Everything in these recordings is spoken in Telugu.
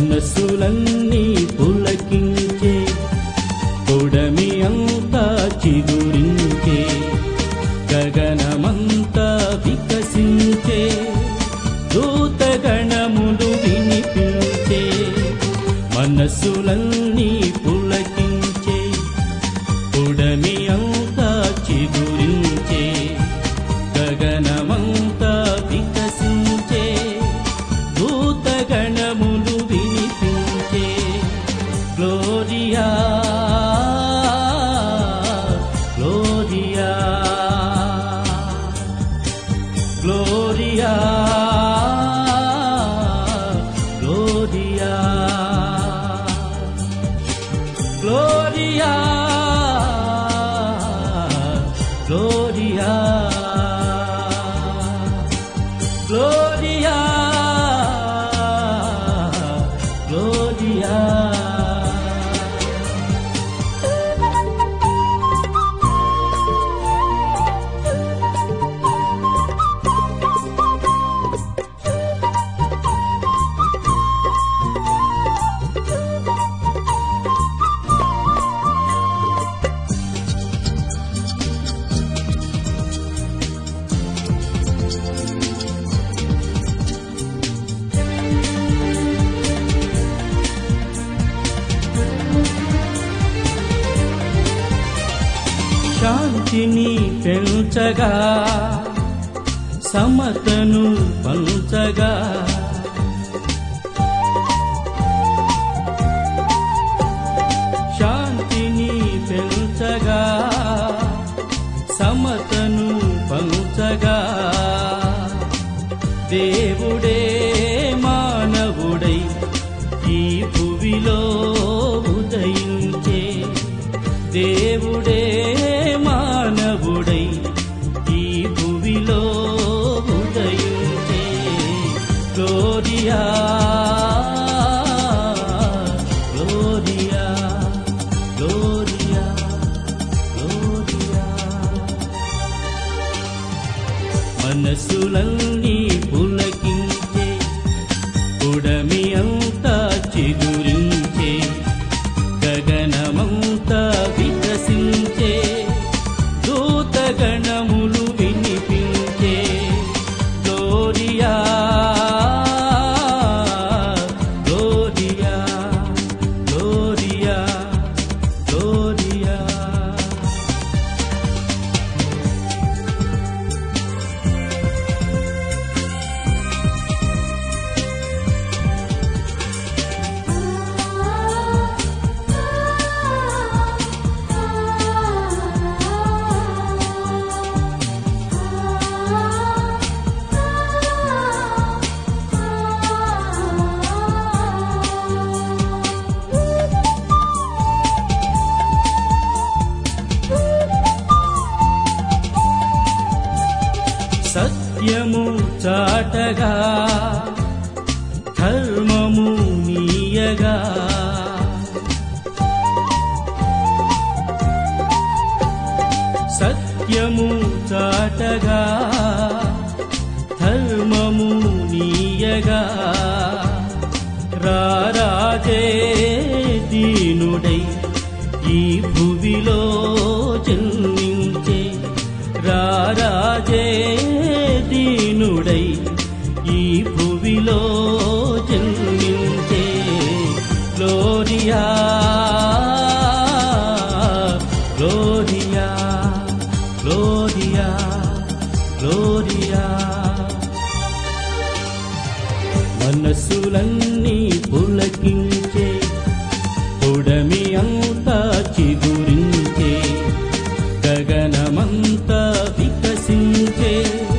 మనస్సులన్నీ పులకించే పొడమి అంతా చిగురించే గగనమంతా వికసించే దూతగణములు వినిపించే మనస్సులన్నీ పులకించే పొడమి అంతా చిగురించే గగనమంతా వికసించే దూతగణములు వినిపించే gloria gloria gloria gloria gloria gloria gloria gloria శాంతిని పెంచగా సమతను పంచగా శాంతిని పెంచగా సమతను పంచగా దేవుడే మానవుడై ఈ భువిలో ఉదయించే దేవుడే మానవుడై ఈ భువిలో ఉదయించే గ్లోరియా గ్లోరియా గ్లోరియా గ్లోరియా మనసులన్నీ పులకించే ఉడమి అంతా చిగురించే గగనమంతా వికసించే దూతగణములు వినిపించే గ్లోరియా గ్లోరియా గ్లోరియా గ్లోరియా సత్యము చాటగా ధర్మము నీయగా సత్యము చాటగా ధర్మము నీయగా రారాజే దీనుడై ఈ భువిలో జన్మించే రారాజే దీనుడై ఈ భువిలో జన్మించే గ్లోరియా గ్లోరియా గ్లోరియా గ్లోరియా మనస్సులన్నీ పులకించే పొడమి అంతా చిగురించే గగనమంతా వికసించే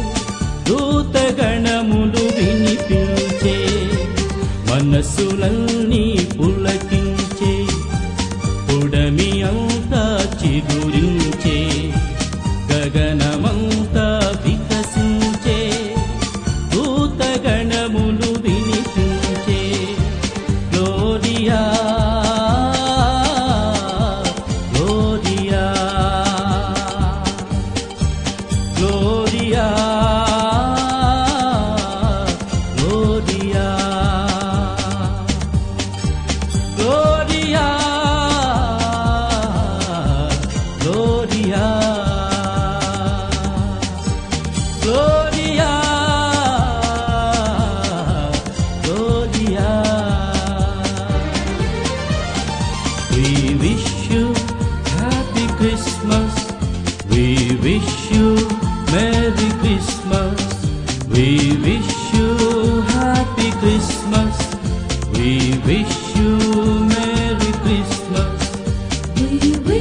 దూతగణములు వినిపించే మనస్సులన్నీ పులకించే పొడమి అంతా చిగురించే గగనమంతా వికసించే దూతగణములు వినిపించే gloria Christmas. We wish you Merry Christmas. We